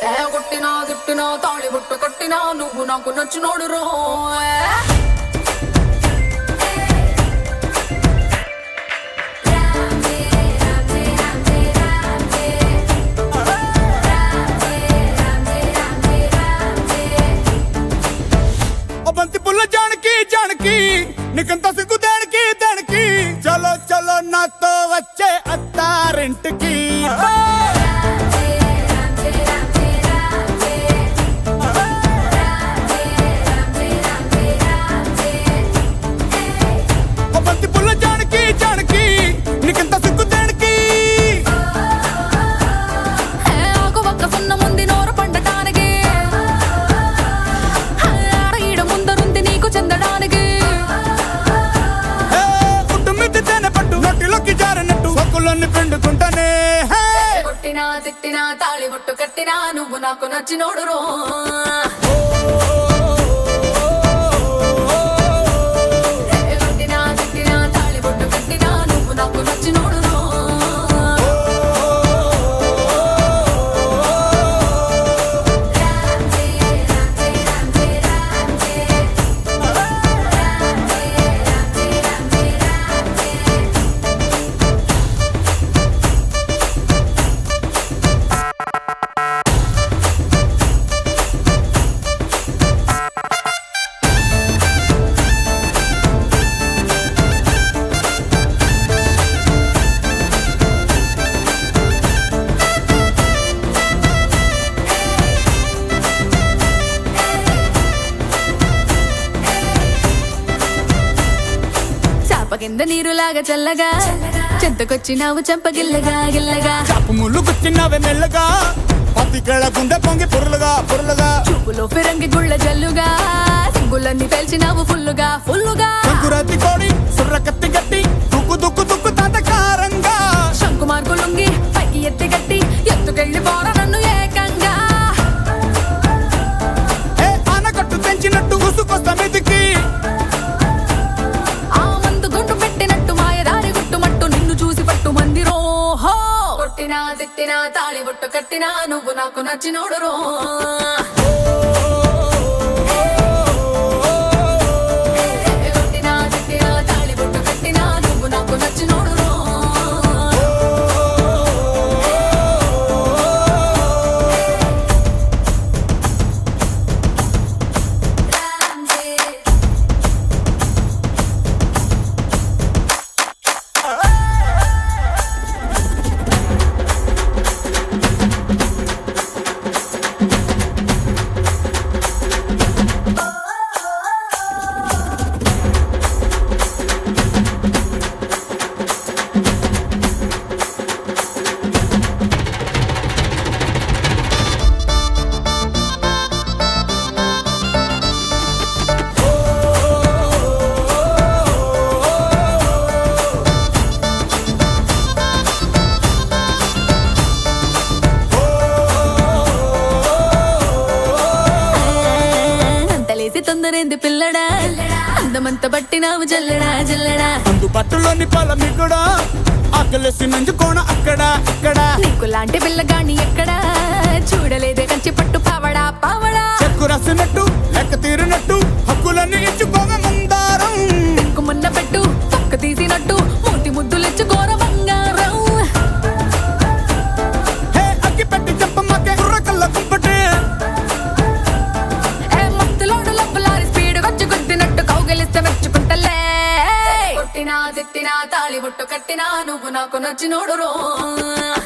ఏ కొట్టినా తిట్టినా తాళి బుట్టు కట్టినా నువ్వు నాకు నచ్చినోడు రో ఓ బంతి పుల్ల జానకి జానకి నీకంత సిగ్గు దానికి దానికి చలో చలో నాతో వచ్చే అత్తారింటికి ఓ బంతి పుల్ల జానకి జానకి నీకంత సిగ్గు దానికి ఏ ఆకు ఒక్క సున్న ముందు నోరు పండటానికి ఆడ ఈడ ముందరుంది నీకు చెందడానికి హే, పుట్టు మిద్ది తేనె పట్టు నోటిలోకి జారినట్టు సొక్కులన్నీ పిండుకుంటానే హే కొట్టినా తిట్టినా తాళి బొట్టు కట్టినా నువ్వు నాకు నచ్చినోడు రో ఏ కొట్టినా తిట్టినా తాళి బొట్టు కట్టినా నువ్వు నాకు నచ్చినోడు రో చాప కింద నీరులాగా చల్లగా చెంతకొచ్చినావు చంపగిల్లగా గిల్లగా చాపు ముళ్ళు కూర్చున్నావే మెల్లగా పత్తికేళ గుండె పొంగి పొరులుగా పొరులుగా చూపులో ఫిరంగి గుళ్ళ జల్లుగా సింగులన్నీ పేల్చినావు ఫుల్లుగా ఫుల్లుగా సంకురాతి కోడి సుర్ర కత్తి గట్టి దుక్కు దుక్కు దుక్కు తాతకారంగా శంకు మార్కులుంగి పైకి ఎత్తి గట్టి ఎత్తుకెళ్ళి పోర నన్ను ఏకంగా ఏ ఆనకట్టు తెంచినట్టు ఉసుకొస్తా మీదికి ఆ మందు గుండు పెట్టినట్టు మాయదారి గుట్టుమట్టు నిన్ను చూసి పట్టు మంది రోహో కొట్టినా తిట్టినా తాళి బొట్టు కట్టినా నువ్వు నాకు నచ్చినోడు రో కొట్టినా తిట్టినా తాళి బొట్టు కట్టినా నువ్వు నాకు నచ్చినోడు రో అంతలేసి తొందరేంది పిల్లడా అందమంత పట్టినావు జల్లడా జల్లడా అందు పట్టులోని పొల మిగుడా ఆకలేసి నంజుకోణ అక్కడ ఇక్కడ నీకు లాంటి పిల్లగాని ఎక్కడా చూడలేదే కంచి పట్టు పావడా పావడా చెక్కు రాసినట్టు లెక్క తీరినట్టు హక్కులన్నీ ఇచ్చుకోగ ముందారం మున్న పెట్టు పక్క తీసినట్టు మూతి ముద్దులిచ్చు ఘోర బంగారం హే అగ్గి పెట్టి చెప్పమ్మకే కుర్రకల్ల కుంపటే ఏ మత్తులోడు లబ్బులారి స్పీడ్ వచ్చి గుద్దినట్టు కౌగిలిస్తే మెచ్చుకుంటలే కొట్టినా తిట్టినా తాళి బొట్టు కట్టినా నువ్వు నాకు నచ్చినోడు రో